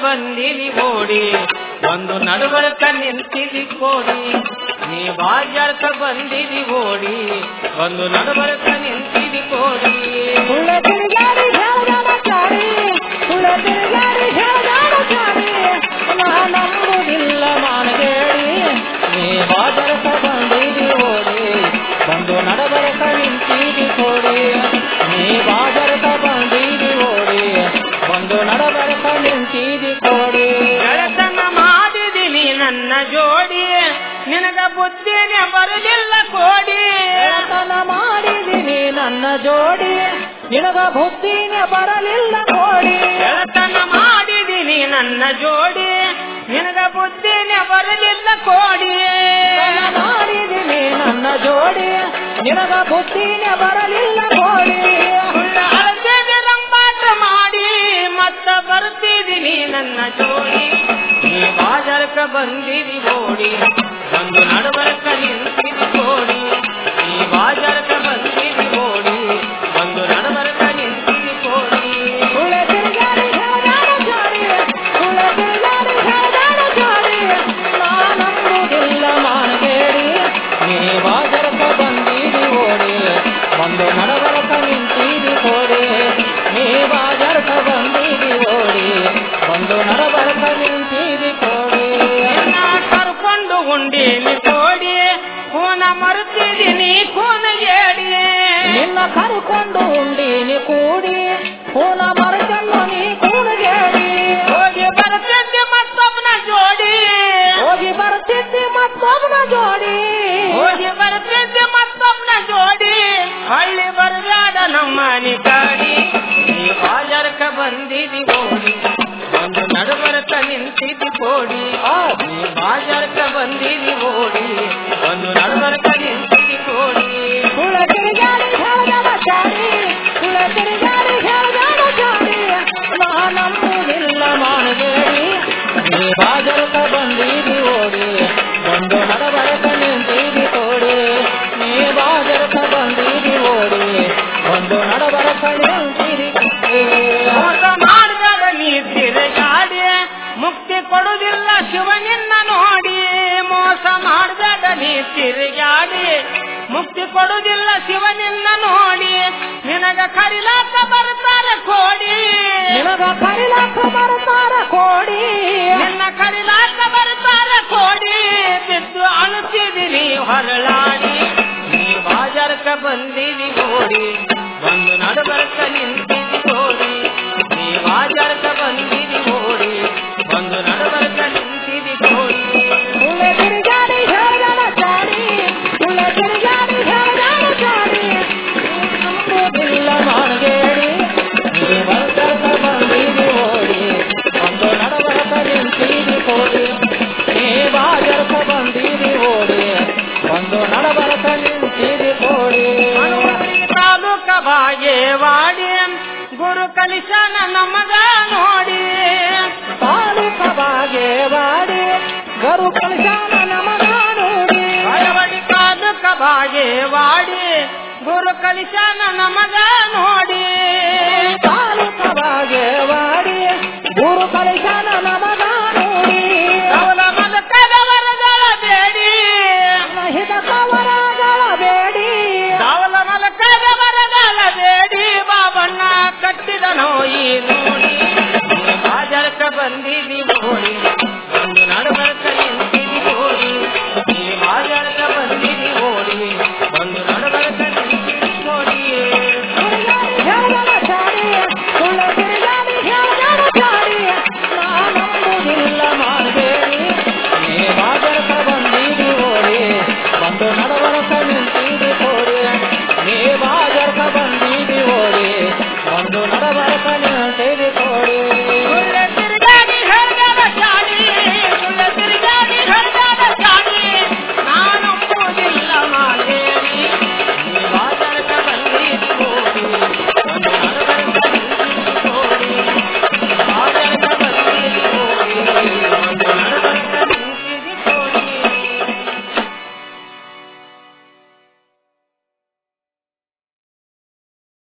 ಬಂದಿರಿ ಓಡಿ ಒಂದು ನಡುವರ್ಕ ನಿಂತಿರಿ ಕೋಡಿ ನೀ ಬಾಜಾರ್ಕ ಬಂದಿರಿ ಓಡಿ ಒಂದು ನಡುವರ್ಕ ನಿಂತಿರಿ ಕೋಡಿ ಸುಳ್ಳ ತಿರುಗಾಡಿ ಹೇಳ್ದಾನ ಚಾಡಿ ಸುಳ್ಳ ತಿರುಗಾಡಿ ಹೇಳ್ದಾನ ಚಾಡಿ ನಾ ನಂಬುದಿಲ್ಲ ಮಾನಗೇಡಿ ನೀ ಬಾಜಾರ್ಕ ಬಂದಿರಿ ಓಡಿ ಒಂದು ನಡುವರ್ಕ ನಿಂತಿರಿ ಕೋಡಿ ನೀ ಬಾಜಾರ್ಕ ಬಂದಿರಿ ಓಡಿ ಒಂದು ನಡುವರ್ಕ ನಿಂತಿರಿ ಕೋಡಿ ಗೆಳತನ ಮಾಡಿದಿನಿ ನನ್ನ ಜೋಡಿ ನಿನಗ ಬುದ್ಧಿನೇ ಬರಲಿಲ್ಲ ಕೋಡಿ ಗೆಳತನ ಮಾಡಿದಿನಿ ನನ್ನ ಜೋಡಿ ನಿನಗ ಬುದ್ಧಿನೇ ಬರಲಿಲ್ಲ ಕೋಡಿ ಗೆಳತನ ಮಾಡಿದಿನಿ ನನ್ನ ಜೋಡಿ ನಿನಗ ಬುದ್ಧಿನೇ ಬರಲಿಲ್ಲ ಕೋಡಿ ಗೆಳತನ ಮಾಡಿದಿನಿ ನನ್ನ ಜೋಡಿ ನಿನಗ ಬುದ್ಧಿನೇ ಬರಲಿಲ್ಲ ಕೋಡಿ ಸುಳ್ಳ ಅಳತೆಗೆ ರಂಪಾಟ ಮಾಡಿ ಮತ್ತ ಬರ್ತಿದ್ದೀನಿ ನನ್ನ ಜೋಡಿ ನೀ ಬಾಜಾರಕ ಬಂದಿರಿ ಓಡಿ ಒಂದು ನಡಬರಕ ನಿಂತಿರಿ ಕೋಡಿ ನೀ ಬಾಜಾರಕ ಬಂದಿರಿ ಓಡಿ ಒಂದು ನಡಬರಕ ನಿಂತಿರಿ ಕೋಡಿ ಸುಳ್ಳ ತಿರುಗಾಡಿ ಹೇಳ್ದಾನ ಚಾಡಿ ಸುಳ್ಳ ತಿರುಗಾಡಿ ಹೇಳ್ದಾನ ಚಾಡಿ ನಾ ನಂಬುದಿಲ್ಲ ಮಾನಗೇಡಿ ನೀ ಬಾಜಾರಕ ಬಂದಿರಿ ಓಡಿ ಒಂದು ನಡಬರಕ ನಿಂತಿರಿ ಕೋಡಿ ನೀ ಬಾಜಾರಕ ಬಂದಿರಿ ಓಡಿ ಒಂದು ನಡಬರಕ ನಿಂತಿರಿ ಕೋಡಿ ಕರ್ಕೊಂಡು ಉಂಡೀನಿ ಕೋಡಿ ಕೂನ ಮರುತಿದ್ದೀನಿ ಕೂನ ಹೇಳಿ ನಿನ್ನ ಕರ್ಕೊಂಡು ಉಂಡಿನಿ ಕೂಡಿ ಪೂನ ಮರಕನ್ನು ನೀ ಕೂಡಗೇಡಿ ಹೋಗಿ ಬರ್ತೈತಿ ಮತ್ತೊಬ್ಬನ ಜೋಡಿ ಹೋಗಿ ಬರ್ತಿದ್ದಿ ಮತ್ತೊಬ್ಬನ ಜೋಡಿ ಹೋಗಿ ಬರ್ತೈತಿ ಮತ್ತೊಬ್ಬನ ಜೋಡಿ ಹಳ್ಳಿ ಬರಗಾಡ ನಮ್ಮನಿ ಗಾಡಿ ನೀ ಬಾಜಾರಕ ಬಂದಿದಿ ಓಡಿ ಒಂದು ನಡುಬರಕ ನಿಂತಿದ್ದಿ ಕೋಡಿ ಆ, ನೀ ಬಾಜಾರಕ ಬಂದಿದಿ ಓಡಿ ಒಂದು ನಡುಬರಕ ನಿಂತಿದ್ದಿ ಕೋಡಿ ಸುಳ್ಳ ತಿರುಗಾಡಿ ಹೇಳ್ದವ ಚಾಡಿ ಸುಳ್ಳ ತಿರುಗಾಡಿ ಹೇಳ್ದವ ಚಾಡಿ ನಾ ನಂಬುದಿಲ್ಲ ಮಾನಗೇಡಿ ನೀ ಬಾಜಾರಕ ಬಂದಿದಿ ಓಡಿ ಒಂದು ನಡುಬರಕ ನಿಂತಿದ್ದಿ ಕೋಡಿ ನೀ ಬಾಜಾರಕ ಬಂದಿದಿ ಓಡಿ ಒಂದು ನಡುಬರಕ ನಿಂತಿದ್ದಿ ಮೋಸ ಮಾಡಿದಾಗ ನೀ ತಿರುಗಾಡಿ ಮುಕ್ತಿ ಕೊಡುವುದಿಲ್ಲ ಶಿವನಿನ್ನ ನೋಡಿ ಮೋಸ ಮಾಡಿದಾಗ ನೀ ತಿರುಗಾಡಿ ಮುಕ್ತಿ ಕೊಡುವುದಿಲ್ಲ ಶಿವನಿನ್ನ ನೋಡಿ ನಿನಗ ಕರಿಲಾಕ ಬರ್ತಾರೆ ಕೋಡಿ ನಿನಗ ಕರಿಲಾಕ ಬರ್ತಾರ ಕೋಡಿ ನಿನ್ನ ಕರಿಲಾಕ ಬರ್ತಾರೆ ಕೋಡಿ ಬಿದ್ದು ಅಳುತ್ತಿದ್ದೀನಿ ಹೊರಳಾಡಿ ನೀ ಬಾಜಾರಕ ಬಂದಿದಿ ಓಡಿ ಒಂದು ನಡುಬರಕ ನಿಂತಿದಿ ಕೋಡಿ ನೀ ಬಾಜಾರಕ ಬಂದಿದಿ ಓಡಿ ಒಂದು ನಡುಬರಕ ನಿಂತಿದಿ ಕೋಡಿ ಸುಳ್ಳ ತಿರುಗಾಡಿ ಹೇಳ್ದವ ಚಾಡಿ ಸುಳ್ಳ ತಿರುಗಾಡಿ ಹೇಳ್ದವ ಚಾಡಿ ನಂಬುದಿಲ್ಲ ಮಾನಗೇಡಿ ನೀ ಬಾಜಾರಕ ಬಂದಿದಿ ಓಡಿ ಒಂದು ನಡುಬರಕ ನಿಂತಿದಿ ಕೋಡಿ ನೀ ಬಾಜಾರಕ ಬಂದಿದಿ ಓಡಿ ಒಂದು ನಡಬರಕ ನಿಂತಿದಿ ಕೋಡಿ ತಾಲೂಕ ಬಾಗೇವಾಡಿ ಗುರು ಕಲಿಸನ ನಮಗ ನೋಡಿ ತಾಲೂಕ ಬಾಗೇವಾಡಿ ಗರು ಕಳಿಸಾನ ನಮಗ ನೋಡಿ ಹಳವಡಿ ತಾಲೂಕ ಬಾಗೇವಾಡಿ ಗುರು ಕಲಿಸನ ನಮಗ ನೋಡಿ ತಾಲೂಕ ಬಾಗೇವಾಡಿ